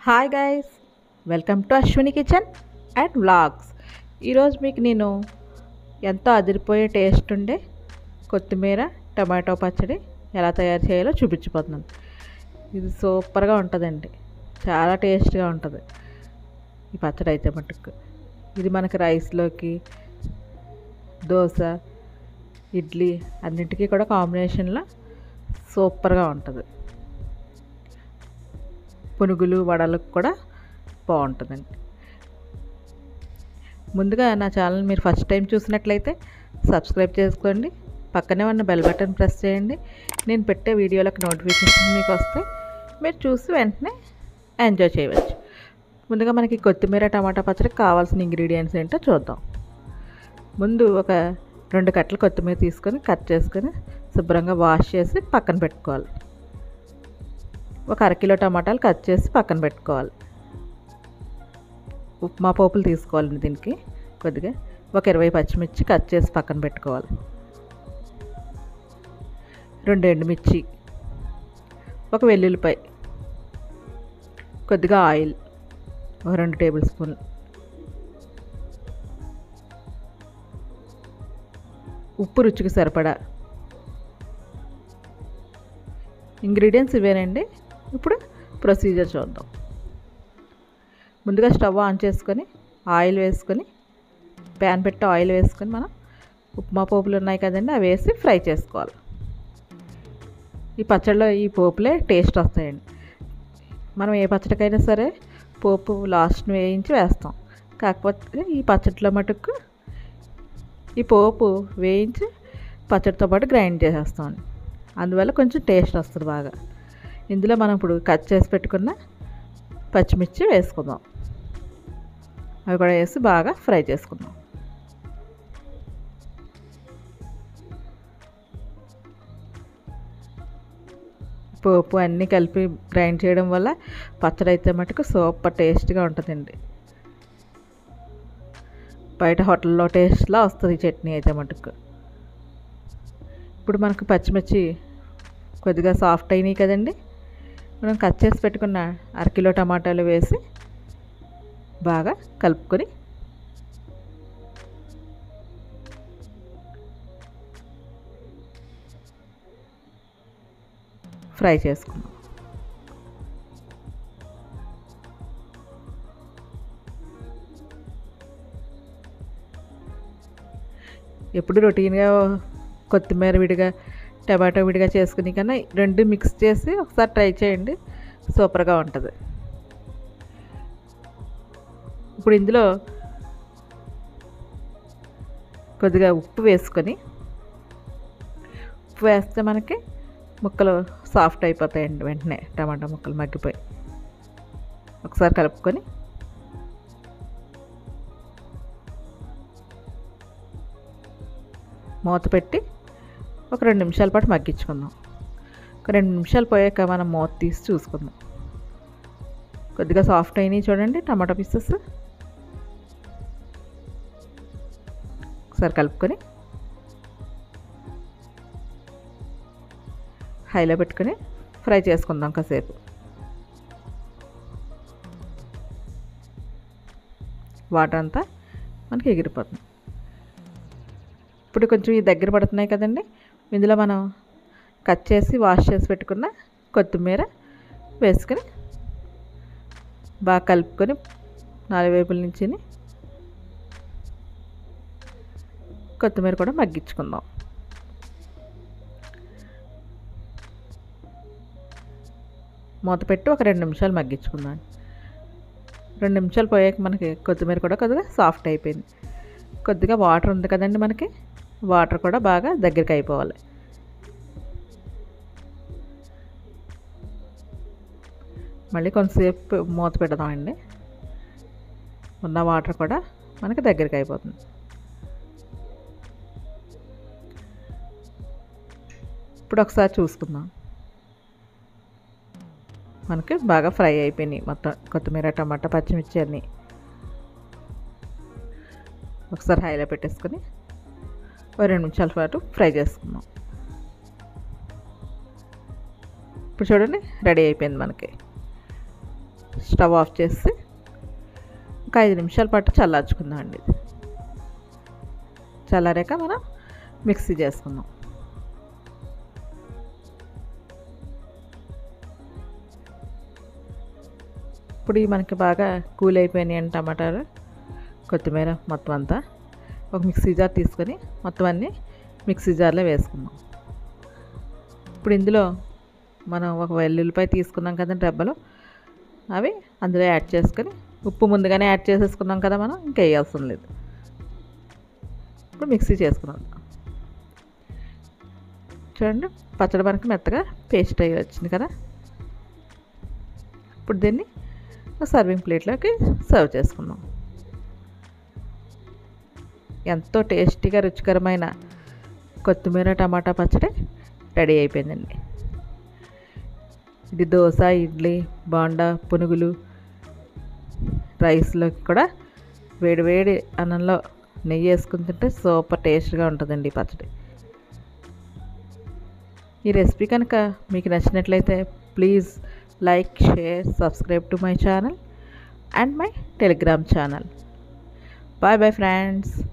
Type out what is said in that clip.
hi guys welcome to Ashwini kitchen and vlogs ఈరోజు మీకు నేను ఎంతో అదిరిపోయే టేస్ట్ ఉండే కొత్తిమీర టమాటో పచ్చడి ఎలా తయారు చేయాలో చూపించిపోతున్నాను ఇది సూపర్గా ఉంటుందండి చాలా టేస్ట్గా ఉంటుంది ఈ పచ్చడి అయితే మటుకు ఇది మనకి రైస్లోకి దోశ ఇడ్లీ అన్నింటికీ కూడా కాంబినేషన్లో సూపర్గా ఉంటుంది పునుగులు వడలకు కూడా బాగుంటుందండి ముందుగా నా ఛానల్ మీరు ఫస్ట్ టైం చూసినట్లయితే సబ్స్క్రైబ్ చేసుకోండి పక్కనే ఉన్న బెల్ బటన్ ప్రెస్ చేయండి నేను పెట్టే వీడియోలకు నోటిఫికేషన్ మీకు వస్తే మీరు చూసి వెంటనే ఎంజాయ్ చేయవచ్చు ముందుగా మనకి కొత్తిమీర టమాటా పచ్చడికి కావాల్సిన ఇంగ్రీడియంట్స్ ఏంటో చూద్దాం ముందు ఒక రెండు కట్టలు కొత్తిమీర తీసుకొని కట్ చేసుకొని శుభ్రంగా వాష్ చేసి పక్కన పెట్టుకోవాలి ఒక అరకిలో టమాటాలు కట్ చేసి పక్కన పెట్టుకోవాలి ఉప్మా పోపులు తీసుకోవాలండి దీనికి కొద్దిగా ఒక ఇరవై పచ్చిమిర్చి కట్ చేసి పక్కన పెట్టుకోవాలి రెండు ఎండుమిర్చి ఒక వెల్లుల్లిపాయ కొద్దిగా ఆయిల్ ఒక రెండు టేబుల్ స్పూన్లు ఉప్పు రుచికి సరిపడా ఇంగ్రీడియంట్స్ ఇవేనండి ఇప్పుడు ప్రొసీజర్ చూద్దాం ముందుగా స్టవ్ ఆన్ చేసుకొని ఆయిల్ వేసుకొని ప్యాన్ పెట్టి ఆయిల్ వేసుకొని మనం ఉప్మా పోపులు ఉన్నాయి కదండి అవి వేసి ఫ్రై చేసుకోవాలి ఈ పచ్చడిలో ఈ పోపులే టేస్ట్ వస్తాయండి మనం ఏ పచ్చడికైనా సరే పోపు లాస్ట్ వేయించి వేస్తాం కాకపోతే ఈ పచ్చడిలో మటుకు ఈ పోపు వేయించి పచ్చడితో పాటు గ్రైండ్ చేసేస్తాం అందువల్ల కొంచెం టేస్ట్ వస్తుంది బాగా ఇందులో మనం ఇప్పుడు కట్ చేసి పెట్టుకున్న పచ్చిమిర్చి వేసుకుందాం అవి కూడా వేసి బాగా ఫ్రై చేసుకుందాం పోపు అన్నీ కలిపి గ్రైండ్ చేయడం వల్ల పచ్చడి అయితే మటుకు సూపర్ టేస్ట్గా ఉంటుందండి బయట హోటల్లో టేస్ట్లా వస్తుంది ఈ చట్నీ అయితే మటుకు ఇప్పుడు మనకు పచ్చిమిర్చి కొద్దిగా సాఫ్ట్ అయినాయి కదండి మనం కట్ చేసి పెట్టుకున్న అరకిలో టమాటాలు వేసి బాగా కలుపుకొని ఫ్రై చేసుకున్నాం ఎప్పుడు రొటీన్గా కొత్తిమీర విడిగా టమాటో విడిగా చేసుకుని కన్నా రెండు మిక్స్ చేసి ఒకసారి ట్రై చేయండి సూపర్గా ఉంటుంది ఇప్పుడు ఇందులో కొద్దిగా ఉప్పు వేసుకొని ఉప్పు వేస్తే మనకి ముక్కలు సాఫ్ట్ అయిపోతాయండి వెంటనే టమాటా ముక్కలు మగ్గిపోయి ఒకసారి కలుపుకొని మూత పెట్టి ఒక రెండు నిమిషాల పాటు మగ్గించుకుందాం ఒక రెండు నిమిషాలు పోయాక మనం మూత తీసి చూసుకుందాం కొద్దిగా సాఫ్ట్ అయినాయి చూడండి టమాటా పీసెస్ ఒకసారి కలుపుకొని హైలో పెట్టుకొని ఫ్రై చేసుకుందాం కాసేపు వాటర్ అంతా మనకి ఎగిరిపోతుంది ఇప్పుడు కొంచెం ఈ దగ్గర పడుతున్నాయి కదండి ఇందులో మనం కట్ చేసి వాష్ చేసి పెట్టుకున్న కొత్తిమీర వేసుకొని బాగా కలుపుకొని నాలుగు వైపుల నుంచి కొత్తిమీర కూడా మగ్గించుకుందాం మూత పెట్టి ఒక రెండు నిమిషాలు మగ్గించుకుందాం రెండు నిమిషాలు పోయాక మనకి కొత్తిమీర కూడా కొద్దిగా సాఫ్ట్ అయిపోయింది కొద్దిగా వాటర్ ఉంది కదండి మనకి వాటర్ కూడా బాగా దగ్గరికి అయిపోవాలి మళ్ళీ కొంతసేపు మూత పెడదామండి ఉన్న వాటర్ కూడా మనకి దగ్గరికి అయిపోతుంది ఇప్పుడు ఒకసారి చూసుకుందాం మనకి బాగా ఫ్రై అయిపోయినాయి మొత్తం కొత్తిమీర టమాటా పచ్చిమిర్చి అన్నీ ఒకసారి హైలో పెట్టేసుకొని ఒక రెండు నిమిషాల పాటు ఫ్రై చేసుకుందాం ఇప్పుడు చూడండి రెడీ అయిపోయింది మనకి స్టవ్ ఆఫ్ చేసి ఒక ఐదు నిమిషాల పాటు చల్లార్చుకుందాం అండి ఇది చల్లారాక మనం మిక్సీ చేసుకుందాం ఇప్పుడు ఇవి మనకి బాగా కూల్ అయిపోయినాయి టమాటాలు కొత్తిమీర మొత్తం అంతా ఒక మిక్సీ జార్ తీసుకొని మొత్తం అన్నీ మిక్సీ జార్లో వేసుకుందాం ఇప్పుడు ఇందులో మనం ఒక వెల్లుల్లిపాయ తీసుకున్నాం కదండి రెబ్బలు అవి అందులో యాడ్ చేసుకొని ఉప్పు ముందుగానే యాడ్ చేసేసుకున్నాం కదా మనం ఇంకా వేయాల్సిన లేదు ఇప్పుడు మిక్సీ చేసుకున్నాం చూడండి పచ్చడి మనకి మెత్తగా పేస్ట్ అయ్యి వచ్చింది కదా ఇప్పుడు దీన్ని సర్వింగ్ ప్లేట్లోకి సర్వ్ చేసుకుందాం ఎంతో టేస్టీగా రుచికరమైన కొత్తిమీర టమాటా పచ్చడి రెడీ అయిపోయిందండి ఇది దోశ ఇడ్లీ బాండా పునుగులు రైస్లోకి కూడా వేడి వేడి అన్నంలో నెయ్యి వేసుకుని తింటే సూపర్ టేస్ట్గా ఉంటుందండి ఈ పచ్చడి ఈ రెసిపీ కనుక మీకు నచ్చినట్లయితే please like share subscribe to my channel and my Telegram channel bye bye friends